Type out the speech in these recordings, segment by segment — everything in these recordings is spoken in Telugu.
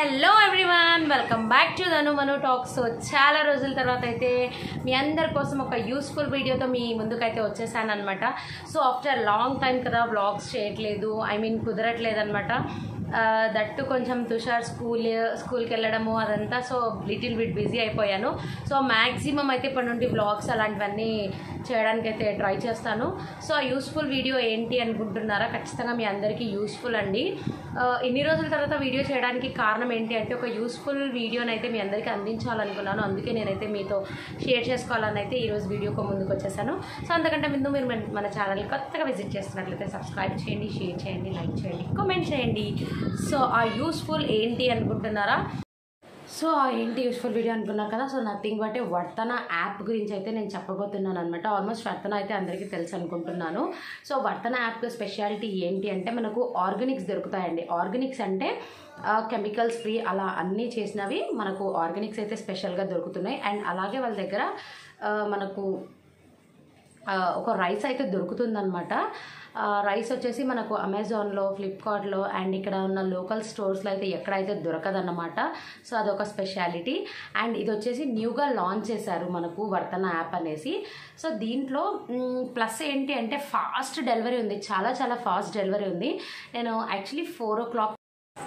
hello everyone welcome back to Dhanu Manu talks so చాలా రోజుల తర్వాత అయితే మీ అందరి కోసం ఒక యూస్ఫుల్ వీడియోతో మీ ముందుకైతే వచ్చేసాను అనమాట సో ఆఫ్టర్ లాంగ్ టైం కదా వ్లాగ్స్ చేయట్లేదు ఐ మీన్ కుదరట్లేదు అనమాట దట్టు కొంచెం తుషార్ స్కూల్ స్కూల్కి వెళ్ళడము అదంతా సో లిటిల్ బిట్ బిజీ అయిపోయాను సో మ్యాక్సిమం అయితే ఇప్పటి నుండి వ్లాగ్స్ అలాంటివన్నీ చేయడానికి అయితే ట్రై చేస్తాను సో ఆ యూస్ఫుల్ వీడియో ఏంటి అనుకుంటున్నారా ఖచ్చితంగా మీ అందరికీ యూస్ఫుల్ అండి ఆ, ఇన్ని రోజుల తర్వాత వీడియో చేయడానికి కారణం ఏంటి అంటే ఒక యూస్ఫుల్ వీడియోని అయితే మీ అందరికీ అందించాలనుకున్నాను అందుకే నేనైతే మీతో షేర్ చేసుకోవాలని అయితే ఈరోజు వీడియోకి ముందుకు వచ్చేసాను సో అంతకంటే ముందు మీరు మన- మన ఛానల్ కొత్తగా విజిట్ చేస్తున్నట్లయితే సబ్స్క్రైబ్ చేయండి షేర్ చేయండి లైక్ చేయండి కామెంట్ చేయండి సో ఆ యూస్ఫుల్ ఏంటి అనుకుంటున్నారా సో ఏంటి యూస్ఫుల్ వీడియో అనుకున్నారు కదా so nothing but Vartana app గురించి అయితే నేను చెప్పబోతున్నాను అనమాట ఆల్మోస్ట్ వర్తన అయితే అందరికీ తెలుసు అనుకుంటున్నాను సో వర్తన యాప్ స్పెషాలిటీ ఏంటి అంటే మనకు ఆర్గానిక్స్ దొరుకుతాయండి ఆర్గానిక్స్ అంటే కెమికల్స్ ఫ్రీ అలా అన్నీ చేసినవి మనకు ఆర్గానిక్స్ అయితే స్పెషల్గా దొరుకుతున్నాయి అండ్ అలాగే వాళ్ళ దగ్గర ఆ, మనకు ఆ, ఒక రైస్ అయితే దొరుకుతుందన్నమాట ఆ, రైస్ వచ్చేసి మనకు అమెజాన్లో ఫ్లిప్కార్ట్లో అండ్ ఇక్కడ ఉన్న లోకల్ స్టోర్స్లో అయితే ఎక్కడైతే దొరకదన్నమాట సో అదొక స్పెషాలిటీ అండ్ ఇది వచ్చేసి న్యూగా లాంచ్ చేశారు మనకు వర్తన యాప్ అనేసి సో దీంట్లో ప్లస్ ఏంటి అంటే ఫాస్ట్ డెలివరీ ఉంది చాలా చాలా ఫాస్ట్ డెలివరీ ఉంది నేను యాక్చువల్లీ ఫోర్ ఓ క్లాక్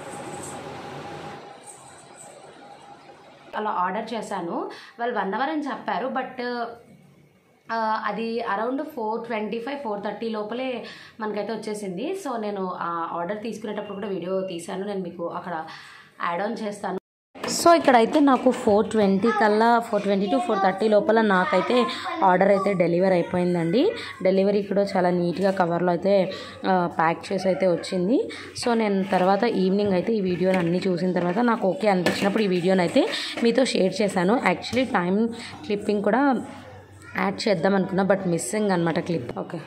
అలా ఆర్డర్ చేశాను వాళ్ళు వన్ అవర్ అని చెప్పారు బట్ ఆ, అది around four twenty five four thirty లోపలే మనకైతే వచ్చేసింది సో నేను ఆ ఆర్డర్ తీసుకునేటప్పుడు కూడా వీడియో తీశాను నేను మీకు అక్కడ యాడ్ ఆన్ చేస్తాను సో ఇక్కడైతే నాకు ఫోర్ ట్వంటీ కల్లా four twenty to four thirty లోపల నాకైతే ఆర్డర్ అయితే డెలివర్ అయిపోయిందండి డెలివరీ కూడా చాలా నీట్గా కవర్లో అయితే ఆ, ప్యాక్ చేసి అయితే వచ్చింది సో నేను తర్వాత ఈవినింగ్ అయితే ఈ వీడియోని అన్నీ చూసిన తర్వాత నాకు ఓకే అనిపించినప్పుడు ఈ వీడియోని అయితే మీతో షేర్ చేశాను యాక్చువల్లీ టైం క్లిప్పింగ్ కూడా యాడ్ చేద్దాం అనుకున్నా బట్ మిస్సింగ్ అనమాట క్లిప్ ఓకే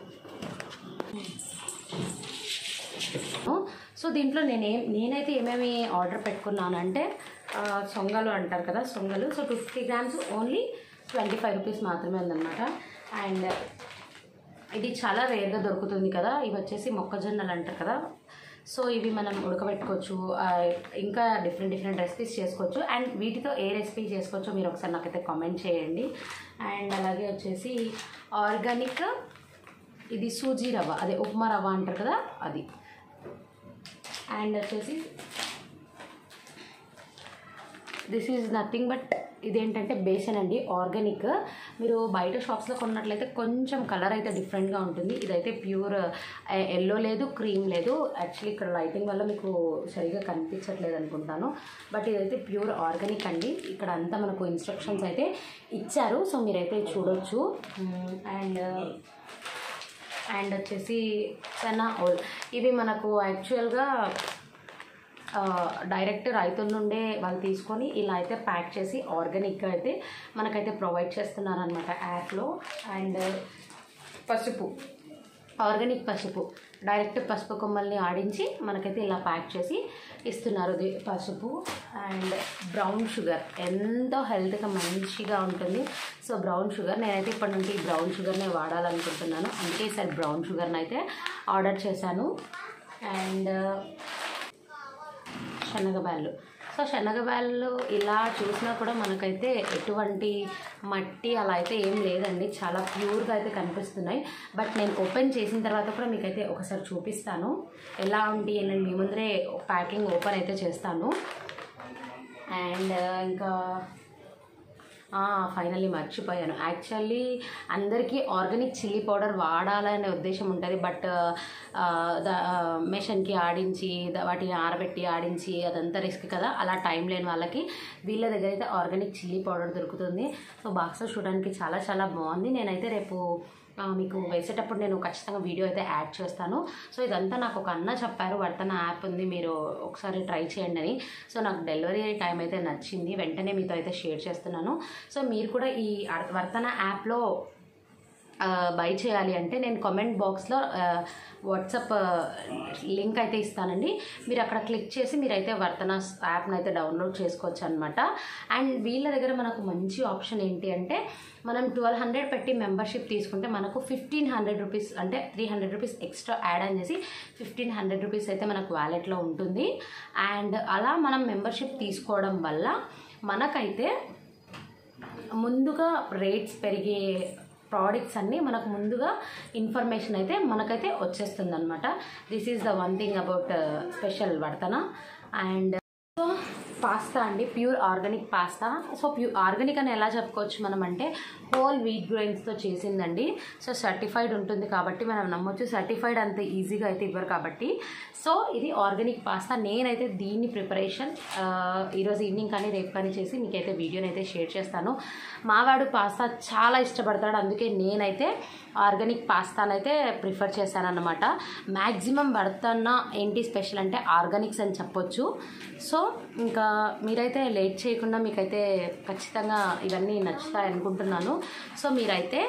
సో దీంట్లో నేనేం నేనైతే ఏమేమి ఆర్డర్ పెట్టుకున్నానంటే ఆ, సొంగలు అంటారు కదా సొంగలు so two fifty grams only twenty five rupees మాత్రమే ఉందన్నమాట అండ్ ఇది చాలా రేర్గా దొరుకుతుంది కదా ఇవి వచ్చేసి మొక్కజొన్నలు అంటారు కదా సో ఇవి మనం ఉడకబెట్టుకోవచ్చు ఆ, ఇంకా డిఫరెంట్ డిఫరెంట్ రెసిపీస్ చేసుకోవచ్చు అండ్ వీటితో ఏ రెసిపీ చేసుకోవచ్చో మీరు ఒకసారి నాకైతే కామెంట్ చేయండి అండ్ అలాగే వచ్చేసి ఆర్గానిక్ ఇది సూజీ రవ్వ అదే ఉప్మా రవ్వ అంటారు కదా అది అండ్ వచ్చేసి దిస్ ఈజ్ నథింగ్ బట్ ఇదేంటంటే బేసన్ అండి ఆర్గానిక్ మీరు బయట షాప్స్లో కొన్నట్లయితే కొంచెం కలర్ అయితే డిఫరెంట్గా ఉంటుంది ఇదైతే ప్యూర్ ఎల్లో లేదు క్రీమ్ లేదు యాక్చువల్లీ ఇక్కడ లైటింగ్ వల్ల మీకు సరిగా కనిపించట్లేదు అనుకుంటాను బట్ ఇదైతే ప్యూర్ ఆర్గానిక్ అండి ఇక్కడ అంతా మనకు ఇన్స్ట్రక్షన్స్ అయితే ఇచ్చారు సో మీరైతే చూడొచ్చు అండ్ అండ్ వచ్చేసి చనా ఓల్ ఇవి మనకు యాక్చువల్గా ఆ, డైరెక్ట్ రైతుల నుండే వాళ్ళు తీసుకొని ఇలా అయితే ప్యాక్ చేసి ఆర్గానిక్గా అయితే మనకైతే ప్రొవైడ్ చేస్తున్నారనమాట యాప్లో అండ్ పసుపు ఆర్గానిక్ పసుపు డైరెక్ట్ పసుపు కొమ్మల్ని ఆడించి మనకైతే ఇలా ప్యాక్ చేసి ఇస్తున్నారు ఇది పసుపు అండ్ బ్రౌన్ షుగర్ ఎంతో హెల్త్గా మంచిగా ఉంటుంది సో బ్రౌన్ షుగర్ నేనైతే ఇప్పటి నుండి ఈ బ్రౌన్ షుగర్నే వాడాలనుకుంటున్నాను అందుకే ఈసారి బ్రౌన్ షుగర్ని అయితే ఆర్డర్ చేశాను అండ్ శనగబ్యాళ్ళు సో శనగబ్యాళ్ళు ఇలా చూసినా కూడా మనకైతే ఎటువంటి మట్టి అలా అయితే ఏం లేదండి చాలా ప్యూర్గా అయితే కనిపిస్తున్నాయి బట్ నేను ఓపెన్ చేసిన తర్వాత కూడా మీకైతే ఒకసారి చూపిస్తాను ఎలా ఉంది నేను మీ ముందరే ప్యాకింగ్ ఓపెన్ అయితే చేస్తాను అండ్ ఇంకా ఫైనల్లీ మర్చిపోయాను యాక్చువల్లీ అందరికీ ఆర్గానిక్ చిల్లీ పౌడర్ వాడాలనే ఉద్దేశం ఉంటుంది బట్ మెషన్కి ఆడించి ద- వాటిని ఆరబెట్టి ఆడించి అదంతా రిస్క్ కదా అలా టైం లేని వాళ్ళకి వీళ్ళ దగ్గర అయితే ఆర్గానిక్ చిల్లీ పౌడర్ దొరుకుతుంది సో బాక్స్ చూడడానికి చాలా చాలా బాగుంది నేనైతే రేపు ఆ, మీకు వేసేటప్పుడు నేను ఖచ్చితంగా వీడియో అయితే యాడ్ చేస్తాను సో ఇదంతా నాకు ఒక అన్న చెప్పారు వర్తన యాప్ ఉంది మీరు ఒకసారి ట్రై చేయండి అని సో నాకు డెలివరీ టైం అయితే నచ్చింది వెంటనే మీతో అయితే షేర్ చేస్తున్నాను సో మీరు కూడా ఈ అర్- వర్తన యాప్లో బై చేయాలి అంటే నేను కామెంట్ బాక్స్లో వాట్సాప్ లింక్ అయితే ఇస్తానండి మీరు అక్కడ క్లిక్ చేసి మీరైతే వర్తన యాప్ని అయితే డౌన్లోడ్ చేసుకోవచ్చు అనమాట అండ్ వీళ్ళ దగ్గర మనకు మంచి ఆప్షన్ ఏంటి అంటే మనం ట్వెల్వ్ హండ్రెడ్ పెట్టి మెంబర్షిప్ తీసుకుంటే మనకు ఫిఫ్టీన్ హండ్రెడ్ రూపీస్ అంటే three hundred rupees extra add అని చేసి ఫిఫ్టీన్ హండ్రెడ్ రూపీస్ అయితే మనకు వ్యాలెట్లో ఉంటుంది అండ్ అలా మనం మెంబర్షిప్ తీసుకోవడం వల్ల మనకైతే ముందుగా రేట్స్ పెరిగే ప్రోడక్ట్స్ అన్నీ మనకు ముందుగా ఇన్ఫర్మేషన్ అయితే మనకైతే వచ్చేస్తుంది అనమాట this is the one thing about special Vartana and so pasta అండి pure organic pasta so pure organic అని ఎలా చెప్పుకోవచ్చు మనం అంటే హోల్ వీట్ గ్రెయిన్స్తో చేసిందండి సో సర్టిఫైడ్ ఉంటుంది కాబట్టి మనం నమ్మొచ్చు సర్టిఫైడ్ అంత ఈజీగా అయితే ఇవ్వరు కాబట్టి సో ఇది ఆర్గానిక్ పాస్తా నేనైతే దీన్ని ప్రిపరేషన్ ఈరోజు ఈవినింగ్ కానీ రేపు కానీ చేసి మీకైతే వీడియోని అయితే షేర్ చేస్తాను మావాడు పాస్తా చాలా ఇష్టపడతాడు అందుకే నేనైతే ఆర్గానిక్ పాస్తానైతే ప్రిఫర్ చేశాను అనమాట మ్యాక్సిమం పడుతున్న ఏంటి స్పెషల్ అంటే ఆర్గానిక్స్ అని చెప్పొచ్చు సో ఇంకా మీరైతే లేట్ చేయకుండా మీకైతే ఖచ్చితంగా ఇవన్నీ నచ్చుతాయి అనుకుంటున్నాను సో మీరైతే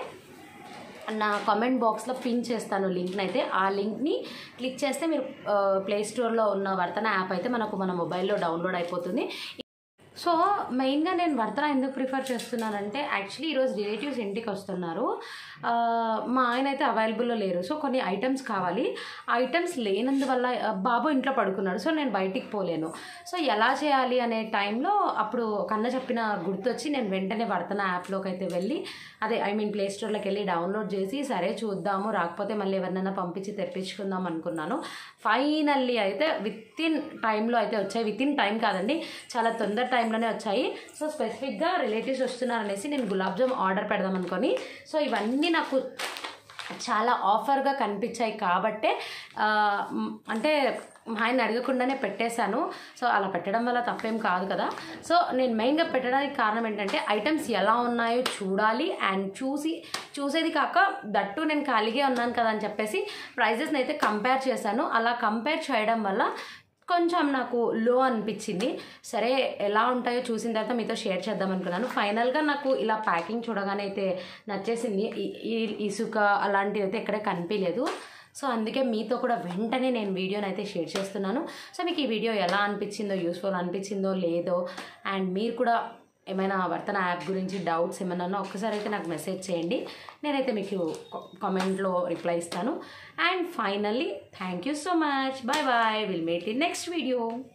నా కామెంట్ బాక్స్లో పిన్ చేస్తాను లింక్ని అయితే ఆ లింక్ని క్లిక్ చేస్తే మీరు ప్లే స్టోర్లో ఉన్న వర్తన యాప్ అయితే మనకు మన మొబైల్లో డౌన్లోడ్ అయిపోతుంది సో మెయిన్గా నేను వర్తన ఎందుకు ప్రిఫర్ చేస్తున్నానంటే యాక్చువల్లీ ఈరోజు రిలేటివ్స్ ఇంటికి వస్తున్నారు ఆ, మా ఆయన అయితే అవైలబుల్లో లేరు సో కొన్ని ఐటమ్స్ కావాలి ఐటమ్స్ లేనందువల్ల ఆ, బాబు ఇంట్లో పడుకున్నాడు సో నేను బయటికి పోలేను సో ఎలా చేయాలి అనే టైంలో అప్పుడు కన్న చెప్పిన గుర్తొచ్చి నేను వెంటనే వర్తన యాప్లోకి అయితే వెళ్ళి అదే ఐ మీన్ ప్లే స్టోర్లోకి వెళ్ళి డౌన్లోడ్ చేసి సరే చూద్దాము రాకపోతే మళ్ళీ ఎవరినైనా పంపించి తెప్పించుకుందాం అనుకున్నాను ఫైనల్లీ అయితే విత్ ఇన్ టైంలో అయితే వచ్చాయి విత్ ఇన్ టైం కాదండి చాలా తొందర టైంలోనే వచ్చాయి సో స్పెసిఫిక్గా రిలేటివ్స్ వస్తున్నారనేసి నేను గులాబ్ జామ్ ఆర్డర్ పెడదాం అనుకొని సో ఇవన్నీ నాకు చాలా ఆఫర్గా కనిపించాయి కాబట్టే ఆ, మ్, అంటే మా ఆయన అడగకుండానే పెట్టేశాను సో అలా పెట్టడం వల్ల తప్పేం కాదు కదా సో నేను మెయిన్గా పెట్టడానికి కారణం ఏంటంటే ఐటమ్స్ ఎలా ఉన్నాయో చూడాలి అండ్ చూసి చూసేది కాక దట్టు నేను ఖాళీగా ఉన్నాను కదా అని చెప్పేసి ప్రైజెస్ని అయితే కంపేర్ చేశాను అలా కంపేర్ చేయడం వల్ల కొంచెం నాకు లో అనిపించింది సరే ఎలా ఉంటాయో చూసిన తర్వాత మీతో షేర్ చేద్దాం అనుకున్నాను ఫైనల్గా నాకు ఇలా ప్యాకింగ్ చూడగానే అయితే నచ్చేసింది ఈ- ఈ ఇసుక అలాంటివి అయితే ఎక్కడ కనిపించలేదు సో అందుకే మీతో కూడా వెంటనే నేను వీడియోని అయితే షేర్ చేస్తున్నాను సో మీకు ఈ వీడియో ఎలా అనిపించిందో యూస్ఫుల్ అనిపించిందో లేదో అండ్ మీరు కూడా ఏమైనా వర్తన యాప్ గురించి డౌట్స్ ఏమైనా ఉన్నా ఒక్కసారి అయితే నాకు మెసేజ్ చేయండి నేనైతే మీకు కామెంట్లో రిప్లై ఇస్తాను and finally thank you so much bye bye will meet in next video